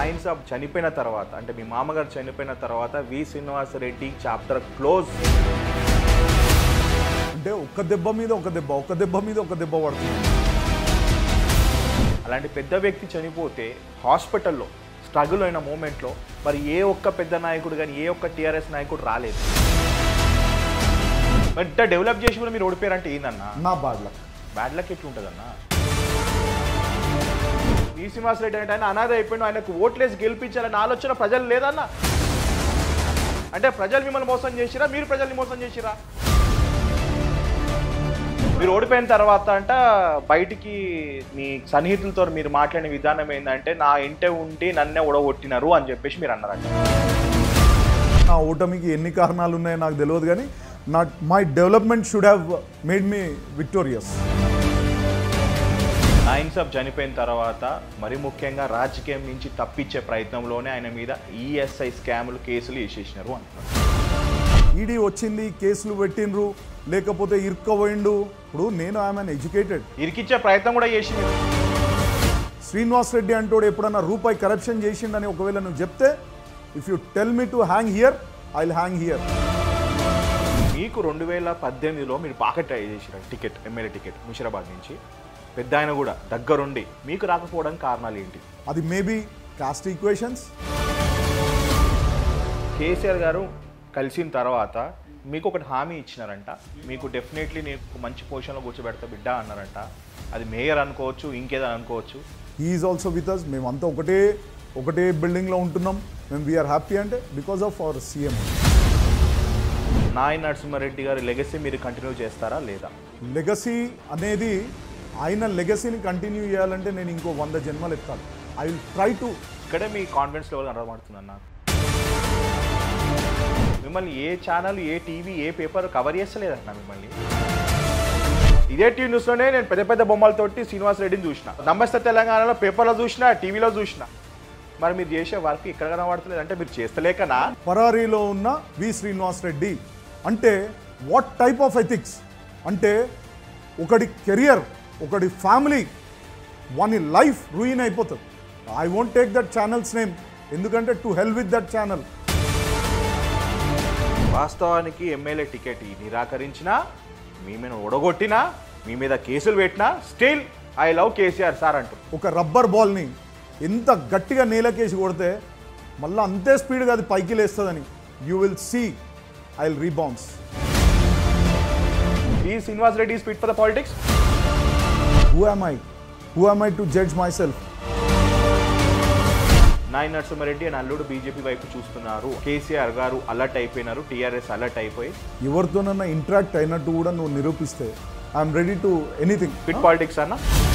నాయన్ సాబ్ చనిపోయిన తర్వాత అంటే మీ మామగారు చనిపోయిన తర్వాత V Srinivas Reddy chapter close అంటే ఒక్క దెబ్బ మీద ఒక దెబ్బ ఒక దెబ్బ మీద ఒక దెబ్బ పడుతుంది అలాంటి పెద్ద వ్యక్తి చనిపోతే హాస్పిటల్లో స్ట్రగుల్ అయిన మూమెంట్లో మరి ఏ ఒక్క పెద్ద నాయకుడు కానీ ఏ ఒక్క టీఆర్ఎస్ నాయకుడు రాలేదు మరి ఇంత డెవలప్ చేసి కూడా మీరు ఓడిపోయారంటే ఏందన్నా నా బ్యాడ్ లక్ బ్యాడ్ లక్ ఎట్లుంటుందన్నా ఈ శ్రీనివాస్ రెడ్డి అంటే ఆయన అనాథ అయిపోయిన ఆయనకు ఓట్లేసి గెలిపించాలన్న ఆలోచన ప్రజలు లేదన్నా అంటే ప్రజలు మిమ్మల్ని మోసం చేసిరా మీరు ప్రజల్ని మోసం చేసిరా మీరు ఓడిపోయిన తర్వాత అంట బయటికి మీ సన్నిహితులతో మీరు మాట్లాడిన విధానం ఏంటంటే నా ఇంటే ఉండి నన్నే ఉడగొట్టినారు అని చెప్పేసి మీరు అన్నారంట నా ఓటమికి ఎన్ని కారణాలు ఉన్నాయో నాకు తెలియదు కానీ నా my development should have made me victorious నాయన్ సాబ్ చనిపోయిన తర్వాత మరి ముఖ్యంగా రాజకీయం నుంచి తప్పించే ప్రయత్నంలోనే ఆయన మీద ఈఎస్ఐ స్కాములు కేసులు వేసేసినారు అంటున్నారు ఈడీ వచ్చింది కేసులు పెట్టిండ్రు లేకపోతే ఇరుక్కపోయిండు ఇప్పుడు నేను ఐఎమ్ ఎడ్యుకేటెడ్ ఇరికిచ్చే ప్రయత్నం కూడా చేసి మీరు శ్రీనివాస్ రెడ్డి అంటోడు ఎప్పుడన్నా రూపాయి కరప్షన్ చేసిండని ఒకవేళ నువ్వు చెప్తే if you tell me to hang here I will hang here మీకు రెండు వేల పద్దెనిమిదిలో మీరు బాగా ట్రై చేసినారు టికెట్ ఎమ్మెల్యే టికెట్ ముషిరాబాద్ నుంచి పెద్ద ఆయన కూడా దగ్గరుండి మీకు రాకపోవడానికి కారణాలు ఏంటి అది మేబీ కాస్ట్ ఈక్వేషన్స్ కేసీఆర్ గారు కలిసిన తర్వాత మీకు ఒకటి హామీ ఇచ్చినారంట మీకు డెఫినెట్లీ నీకు మంచి పొజిషన్లో కూర్చోబెడతా బిడ్డ అన్నారంట అది మేయర్ అనుకోవచ్చు ఇంకేదో అనుకోవచ్చు ఈజ్ ఆల్సో విత్ అస్ మేమంతా ఒకటే ఒకటే బిల్డింగ్లో ఉంటున్నాం మేము వీఆర్ హ్యాపీ అంటే because of our CM Nayini Narasimha Reddy గారి లెగసీ మీరు కంటిన్యూ చేస్తారా లేదా లెగసీ అనేది ఆయన లెగసీని కంటిన్యూ చేయాలంటే నేను ఇంకో వంద జన్మలు ఎత్తాలి ఐ విల్ ట్రై టు ఇక్కడే మీ కాన్ఫిడెన్స్ లెవెల్ అర్థమవుతుంది నాకు మిమ్మల్ని ఏ ఛానల్ ఏ టీవీ ఏ పేపర్ కవర్ చేస్తలేదన్న మిమ్మల్ని ఇదే టీవీ న్యూస్లోనే నేను పెద్ద పెద్ద బొమ్మలతోటి శ్రీనివాస్ రెడ్డిని చూసిన నమస్తే తెలంగాణలో పేపర్లో చూసిన టీవీలో చూసిన మరి మీరు చేసే వర్క్ ఇక్కడ కనబడతలేదు అంటే మీరు చేస్తలేకనా పరారీలో ఉన్న వి శ్రీనివాస్ రెడ్డి అంటే వాట్ టైప్ ఆఫ్ ఎథిక్స్ అంటే ఒకడి కెరియర్ ఒకడి ఫ్యామిలీ వాని లైఫ్ రూయిన్ అయిపోతుంది I won't take that channel's name ఎందుకంటే to hell with that channel వాస్తవానికి ఎమ్మెల్యే టికెట్ నిరాకరించినా మీ మీద ఒడగొట్టినా మీ మీద కేసులు పెట్టినా still I love KCR sir అంటూ ఒక రబ్బర్ బాల్ని ఎంత గట్టిగా నేలకేసి కొడితే మళ్ళీ అంతే స్పీడ్గా అది పైకి లేస్తుందని you will see I will rebounds ఈ Srinivas Reddy speed for the politics who am I who am I to judge my self నాయ నరసింహారెడ్డి అండ్ అల్లుడు బీజేపీ వైపు చూస్తున్నారు కేసీఆర్ గారు అలర్ట్ అయిపోయినారు టీఆర్ఎస్ అలర్ట్ అయిపోయి ఎవరితోనన్నా ఇంటరాక్ట్ అయినట్టు కూడా నువ్వు నిరూపిస్తే I'm ready to anything fit politics అన్న